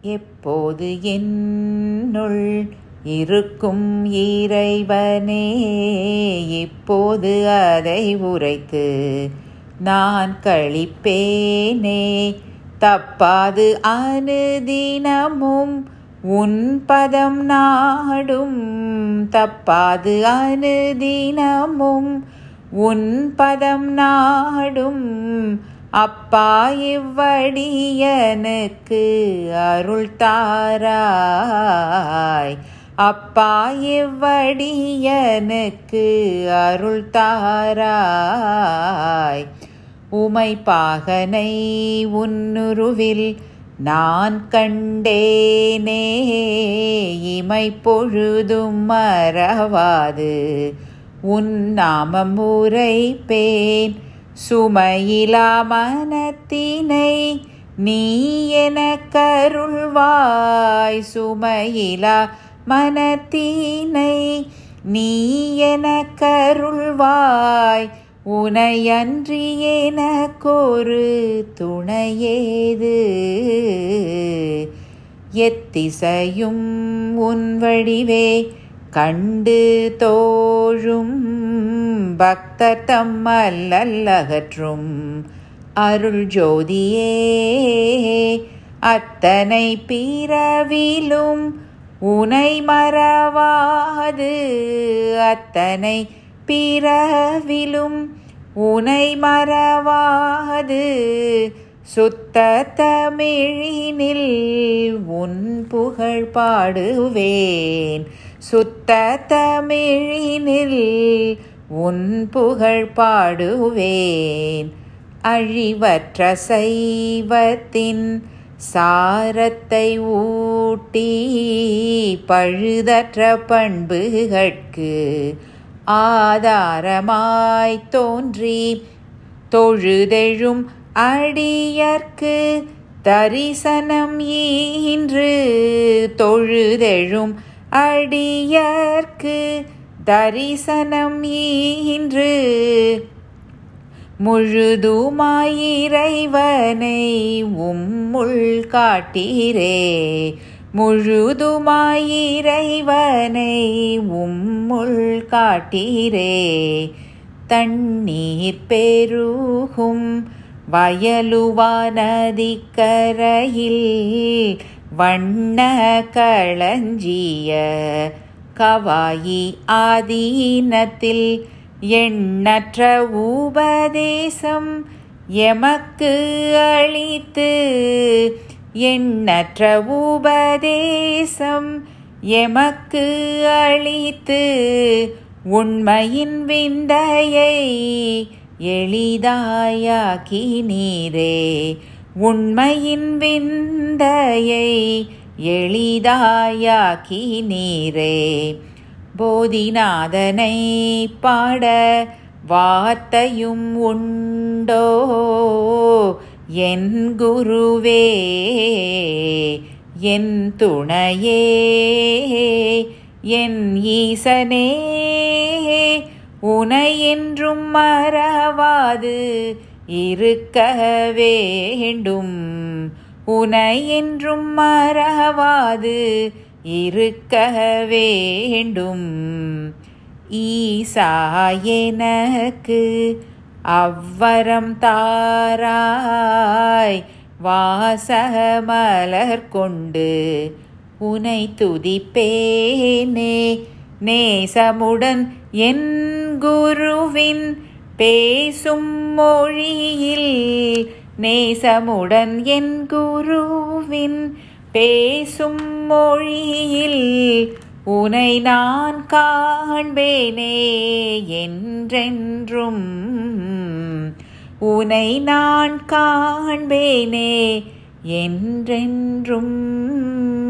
எப்போது என்னுள் இருக்கும் இறைவனே இப்போது அதை உரைத்து நான் கழிப்பேனே தப்பாது அனுதினமும் உன் பதம் நாடும் தப்பாது அனுதினமும் உன் பதம் நாடும் அப்பா இவ்வடியனுக்கு அருள் தாராய் அப்பா இவ்வடியனுக்கு அருள் தாராய் உமை பாகனை உன்னுருவில் நான் கண்டேனே இமை பொழுதும் மறவாது உன் நாமம் உரைப்பேன் சுமையிலா மனத்தினை நீ என கருள்வாய் சுமையிலா மனத்தினை நீ என கருள்வாய் உனையன்றி எனக்கொரு துணையேது எத்திசையும் உன் வடிவே கண்டு தோழும் பக்தர் தம்மல்லகற்றும் அருள் ஜோதியே அத்தனை பிறவிலும் உனை மறவாது அத்தனை பிறவிலும் உனை மறவாது சுத்த தமிழினில் உன் புகழ் பாடுவேன் சுத்த தமிழினில் உன் புகழ் பாடுவேன் அழிவற்ற சைவத்தின் சாரத்தை ஊட்டி பழுதற்ற பண்புகட்கு ஆதாரமாய் தோன்றி தொழுதெழும் அடியர்க்கு தரிசனம் ஈன்று தொழுதெழும் அடியர்க்கு தரிசனம் ஈன்று முழுதுமாயிரைவனை உம்முள் காட்டீரே முழுதுமாயிரைவனை உம்முள் காட்டீரே தண்ணீர் பெருகும் வயலுவா நதிக்கரையில் வண்ண களஞ்சிய கவாயி ஆதீனத்தில் எண்ணற்ற உபதேசம் எமக்கு அளித்து எண்ணற்ற உபதேசம் எமக்கு அளித்து உண்மையின் விந்தையை எளிதாயாக்கி நீரே உண்மையின் விந்தையை எளிதாயாக்கி நீரே போதிநாதனை பாட வார்த்தையும் உண்டோ என் குருவே என் துணையே என் ஈசனே உனை என்றும் மறவாது இருக்க வேண்டும் உனை என்றும் மறவாது இருக்க வேண்டும் ஈசா எனக்கு அவ்வரம் தாராய் வாசமலர் கொண்டு உனை துதிப்பேனே நேசமுடன் என் குருவின் பேசும் மொழியில் நேசமுடன் என் குருவின் பேசும் மொழியில் உனை நான் காண்பேனே என்றென்றும் உனை நான் காண்பேனே என்றென்றும்